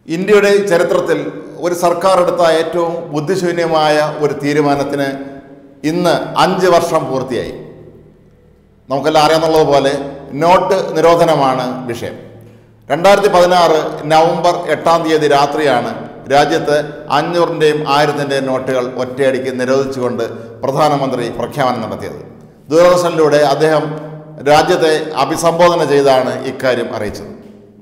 ഇന്ത്യയുടെ ചരിത്രത്തിൽ ഒരു സർക്കാർ എടുത്ത ഏറ്റവും ബുദ്ധിശൂന്യമായ ഒരു തീരുമാനത്തിന് ഇന്ന് അഞ്ച് വർഷം പൂർത്തിയായി നമുക്കെല്ലാം അറിയാമെന്നുള്ളതുപോലെ നോട്ട് നിരോധനമാണ് വിഷയം രണ്ടായിരത്തി പതിനാറ് നവംബർ എട്ടാം തീയതി രാത്രിയാണ് രാജ്യത്ത് അഞ്ഞൂറിൻ്റെയും ആയിരത്തിൻ്റെയും നോട്ടുകൾ ഒറ്റയടിക്ക് നിരോധിച്ചുകൊണ്ട് പ്രധാനമന്ത്രി പ്രഖ്യാപനം നടത്തിയത് ദൂരദർശനിലൂടെ അദ്ദേഹം രാജ്യത്തെ അഭിസംബോധന ചെയ്താണ് ഇക്കാര്യം അറിയിച്ചത്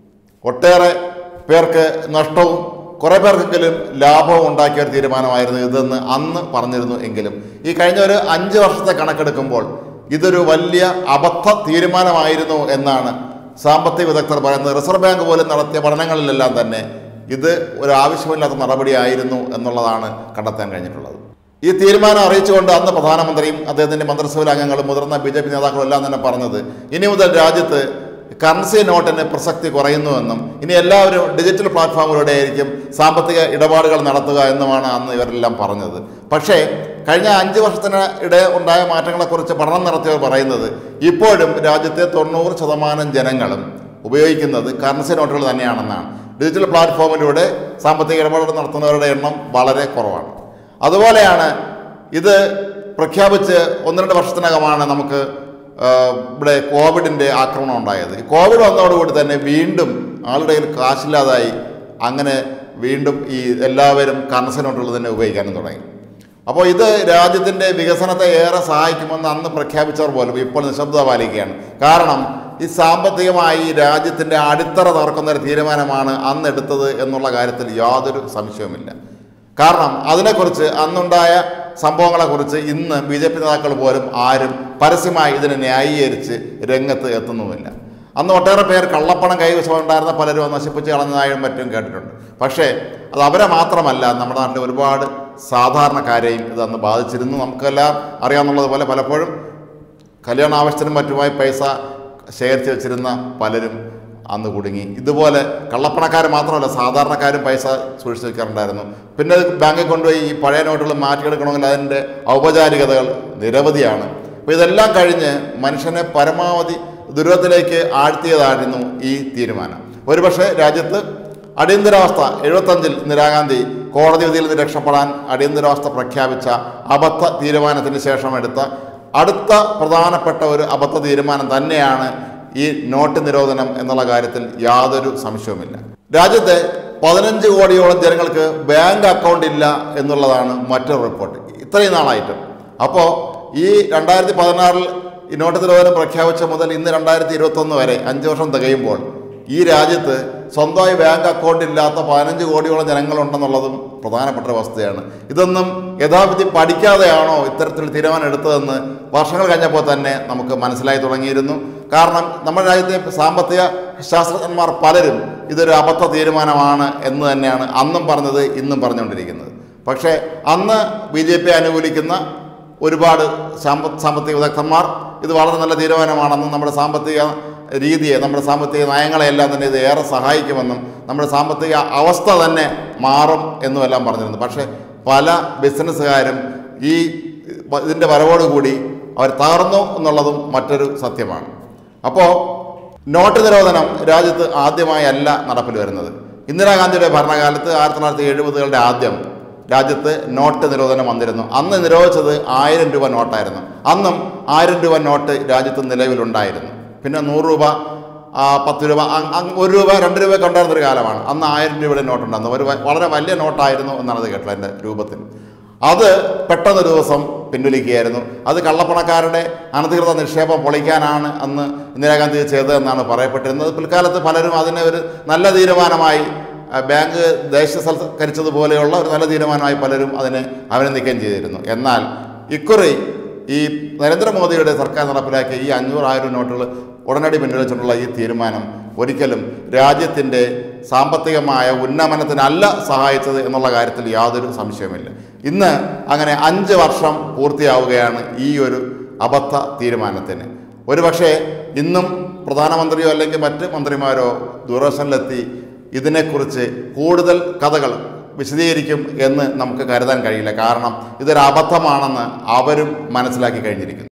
ഒട്ടേറെ പേർക്ക് നഷ്ടവും കുറേ പേർക്കെങ്കിലും ലാഭവും ഉണ്ടാക്കിയ ഒരു തീരുമാനമായിരുന്നു ഇതെന്ന് അന്ന് പറഞ്ഞിരുന്നു എങ്കിലും ഈ കഴിഞ്ഞ ഒരു അഞ്ച് വർഷത്തെ കണക്കെടുക്കുമ്പോൾ ഇതൊരു വലിയ അബദ്ധ തീരുമാനമായിരുന്നു എന്നാണ് സാമ്പത്തിക വിദഗ്ധർ പറയുന്നത് റിസർവ് ബാങ്ക് പോലും നടത്തിയ പഠനങ്ങളിലെല്ലാം തന്നെ ഇത് ഒരു ആവശ്യമില്ലാത്ത നടപടിയായിരുന്നു എന്നുള്ളതാണ് കണ്ടെത്താൻ കഴിഞ്ഞിട്ടുള്ളത് ഈ തീരുമാനം അറിയിച്ചുകൊണ്ട് അന്ന് പ്രധാനമന്ത്രിയും അദ്ദേഹത്തിന്റെ മന്ത്രിസഭയിലെ അംഗങ്ങളും മുതിർന്ന ബി ജെ പി നേതാക്കളും എല്ലാം തന്നെ പറഞ്ഞത് ഇനി മുതൽ രാജ്യത്ത് കറൻസി നോട്ടിന് പ്രസക്തി കുറയുന്നുവെന്നും ഇനി എല്ലാവരും ഡിജിറ്റൽ പ്ലാറ്റ്ഫോമിലൂടെ ആയിരിക്കും സാമ്പത്തിക ഇടപാടുകൾ നടത്തുക എന്നുമാണ് അന്ന് ഇവരെല്ലാം പറഞ്ഞത് പക്ഷേ കഴിഞ്ഞ അഞ്ച് വർഷത്തിന് ഇടെ ഉണ്ടായ മാറ്റങ്ങളെക്കുറിച്ച് പഠനം നടത്തിയവർ പറയുന്നത് ഇപ്പോഴും രാജ്യത്തെ തൊണ്ണൂറ് ശതമാനം ജനങ്ങളും ഉപയോഗിക്കുന്നത് കറൻസി നോട്ടുകൾ തന്നെയാണെന്നാണ് ഡിജിറ്റൽ പ്ലാറ്റ്ഫോമിലൂടെ സാമ്പത്തിക ഇടപാടുകൾ നടത്തുന്നവരുടെ എണ്ണം വളരെ കുറവാണ് അതുപോലെയാണ് ഇത് പ്രഖ്യാപിച്ച് ഒന്ന് രണ്ട് വർഷത്തിനകമാണ് നമുക്ക് ആ, ഇവിടെ കോവിഡിൻ്റെ ആക്രമണം ഉണ്ടായത് ഈ കോവിഡ് വന്നതോടുകൂടി തന്നെ വീണ്ടും ആളുടെ കയ്യിൽ കാശില്ലാതായി അങ്ങനെ വീണ്ടും ഈ എല്ലാവരും കറൻസി നോട്ടുകൾ തന്നെ ഉപയോഗിക്കാനും തുടങ്ങി അപ്പോൾ ഇത് രാജ്യത്തിൻ്റെ വികസനത്തെ ഏറെ സഹായിക്കുമെന്ന് അന്ന് പ്രഖ്യാപിച്ചവർ പോലും ഇപ്പോൾ നിശബ്ദത പാലിക്കുകയാണ് കാരണം ഈ സാമ്പത്തികമായി രാജ്യത്തിൻ്റെ അടിത്തറ തുറക്കുന്ന ഒരു തീരുമാനമാണ് അന്ന് എടുത്തത് എന്നുള്ള കാര്യത്തിൽ യാതൊരു സംശയവുമില്ല കാരണം അതിനെക്കുറിച്ച് അന്നുണ്ടായ സംഭവങ്ങളെക്കുറിച്ച് ഇന്ന് ബി ജെ പി നേതാക്കൾ പോലും ആരും പരസ്യമായി ഇതിനെ ന്യായീകരിച്ച് രംഗത്ത് എത്തുന്നുമില്ല അന്ന് ഒട്ടേറെ പേർ കള്ളപ്പണം കൈവശമുണ്ടായിരുന്ന പലരും അത് നശിപ്പിച്ച് കളഞ്ഞതായും മറ്റും കേട്ടിട്ടുണ്ട് പക്ഷേ അത് അവരെ മാത്രമല്ല നമ്മുടെ നാട്ടിലെ ഒരുപാട് സാധാരണക്കാരെയും ഇത് അന്ന് ബാധിച്ചിരുന്നു നമുക്കെല്ലാം അറിയാവുന്നതുപോലെ പലപ്പോഴും കല്യാണ ആവശ്യത്തിനും മറ്റുമായി പൈസ ശേഖരിച്ച് വെച്ചിരുന്ന പലരും അന്ന് കുടുങ്ങി ഇതുപോലെ കള്ളപ്പണക്കാർ മാത്രമല്ല സാധാരണക്കാരും പൈസ സൂക്ഷിച്ച് വെക്കാറുണ്ടായിരുന്നു പിന്നെ അത് ബാങ്കിൽ കൊണ്ടുപോയി ഈ പഴയ നോട്ടുകൾ മാറ്റിയെടുക്കണമെങ്കിൽ അതിൻ്റെ ഔപചാരികതകൾ നിരവധിയാണ് അപ്പോൾ ഇതെല്ലാം കഴിഞ്ഞ് മനുഷ്യനെ പരമാവധി ദുരിതത്തിലേക്ക് ആഴ്ത്തിയതായിരുന്നു ഈ തീരുമാനം ഒരുപക്ഷെ രാജ്യത്ത് അടിയന്തരാവസ്ഥ എഴുപത്തഞ്ചിൽ ഇന്ദിരാഗാന്ധി കോടതി വിധിയിൽ നിന്ന് രക്ഷപ്പെടാൻ അടിയന്തരാവസ്ഥ പ്രഖ്യാപിച്ച അബദ്ധ തീരുമാനത്തിന് ശേഷം എടുത്ത അടുത്ത പ്രധാനപ്പെട്ട ഒരു അബദ്ധ തീരുമാനം തന്നെയാണ് ഈ നോട്ട് നിരോധനം എന്നുള്ള കാര്യത്തിൽ യാതൊരു സംശയവുമില്ല രാജ്യത്തെ പതിനഞ്ച് കോടിയോളം ജനങ്ങൾക്ക് ബാങ്ക് അക്കൗണ്ട് ഇല്ല എന്നുള്ളതാണ് മറ്റൊരു റിപ്പോർട്ട് ഇത്രയും നാളായിട്ടും അപ്പോൾ ഈ രണ്ടായിരത്തി പതിനാറിൽ ഈ നോട്ട് നിരോധനം പ്രഖ്യാപിച്ച മുതൽ ഇന്ന് രണ്ടായിരത്തി ഇരുപത്തൊന്ന് വരെ അഞ്ച് വർഷം തികയുമ്പോൾ ഈ രാജ്യത്ത് സ്വന്തമായി ബാങ്ക് അക്കൗണ്ട് ഇല്ലാത്ത പതിനഞ്ച് കോടിയോളം ജനങ്ങളുണ്ടെന്നുള്ളതും പ്രധാനപ്പെട്ട ഒരു വസ്തുതയാണ് ഇതൊന്നും യഥാവിധി പഠിക്കാതെയാണോ ഇത്തരത്തിൽ തീരുമാനം എടുത്തതെന്ന് വർഷങ്ങൾ കഴിഞ്ഞപ്പോൾ തന്നെ നമുക്ക് മനസ്സിലായി തുടങ്ങിയിരുന്നു കാരണം നമ്മുടെ രാജ്യത്തെ സാമ്പത്തിക ശാസ്ത്രജ്ഞന്മാർ പലരും ഇതൊരു അബദ്ധ തീരുമാനമാണ് എന്ന് തന്നെയാണ് അന്നും പറഞ്ഞത് ഇന്നും പറഞ്ഞുകൊണ്ടിരിക്കുന്നത് പക്ഷേ അന്ന് ബി ജെ പി അനുകൂലിക്കുന്ന ഒരുപാട് സാമ്പ സാമ്പത്തിക വിദഗ്ധന്മാർ ഇത് വളരെ നല്ല തീരുമാനമാണെന്നും നമ്മുടെ സാമ്പത്തിക രീതിയെ നമ്മുടെ സാമ്പത്തിക നയങ്ങളെല്ലാം തന്നെ ഇത് ഏറെ സഹായിക്കുമെന്നും നമ്മുടെ സാമ്പത്തിക അവസ്ഥ തന്നെ മാറും എന്നുമെല്ലാം പറഞ്ഞിരുന്നു പക്ഷേ പല ബിസിനസ്സുകാരും ഈ ഇതിൻ്റെ വരവോടുകൂടി അവർ തകർന്നു എന്നുള്ളതും മറ്റൊരു സത്യമാണ് അപ്പോൾ നോട്ട് നിരോധനം രാജ്യത്ത് ആദ്യമായി അല്ല നടപ്പിൽ വരുന്നത് ഇന്ദിരാഗാന്ധിയുടെ ഭരണകാലത്ത് ആയിരത്തി തൊള്ളായിരത്തി എഴുപതുകളുടെ ആദ്യം രാജ്യത്ത് നോട്ട് നിരോധനം വന്നിരുന്നു അന്ന് നിരോധിച്ചത് ആയിരം രൂപ നോട്ടായിരുന്നു അന്നും ആയിരം രൂപ നോട്ട് രാജ്യത്ത് നിലവിലുണ്ടായിരുന്നു പിന്നെ നൂറ് രൂപ ആ, പത്ത് രൂപ അങ്- അങ് ഒരു രൂപ രണ്ട് രൂപയൊക്കെ ഉണ്ടായിരുന്ന ഒരു കാലമാണ് അന്ന് ആയിരം രൂപയുടെ നോട്ടുണ്ടായിരുന്നു ഒരു വ- വളരെ വലിയ നോട്ടായിരുന്നു എന്നാണ് അത് കേട്ടത് എൻ്റെ രൂപത്തിൽ അത് പെട്ടെന്ന് ഒരു ദിവസം പിൻവലിക്കുകയായിരുന്നു അത് കള്ളപ്പണക്കാരുടെ അനധികൃത നിക്ഷേപം പൊളിക്കാനാണ് അന്ന് ഇന്ദിരാഗാന്ധി ചെയ്തതെന്നാണ് പറയപ്പെട്ടിരുന്നത് പിൽക്കാലത്ത് പലരും അതിനെ ഒരു നല്ല തീരുമാനമായി ആ, ബാങ്ക് ദേശസൽക്കരിച്ചതുപോലെയുള്ള ഒരു നല്ല തീരുമാനമായി പലരും അതിനെ അഭിനന്ദിക്കുകയും ചെയ്തിരുന്നു എന്നാൽ ഇക്കുറി ഈ നരേന്ദ്രമോദിയുടെ സർക്കാർ നടപ്പിലാക്കിയ ഈ അഞ്ഞൂറായിരം നോട്ടുകൾ ഉടനടി പിൻവലിച്ചിട്ടുള്ള ഈ തീരുമാനം ഒരിക്കലും രാജ്യത്തിൻ്റെ സാമ്പത്തികമായ ഉന്നമനത്തിനല്ല സഹായിച്ചത് എന്നുള്ള കാര്യത്തിൽ യാതൊരു സംശയവുമില്ല ഇന്ന് അങ്ങനെ അഞ്ച് വർഷം പൂർത്തിയാവുകയാണ് ഈ ഒരു അബദ്ധ തീരുമാനത്തിന് ഒരുപക്ഷെ ഇന്നും പ്രധാനമന്ത്രിയോ അല്ലെങ്കിൽ മറ്റ് മന്ത്രിമാരോ ദൂരദർശനിലെത്തി ഇതിനെക്കുറിച്ച് കൂടുതൽ കഥകൾ വിശദീകരിക്കും എന്ന് നമുക്ക് കരുതാൻ കഴിയില്ല കാരണം ഇതൊരു അബദ്ധമാണെന്ന് അവരും മനസ്സിലാക്കി കഴിഞ്ഞിരിക്കുന്നു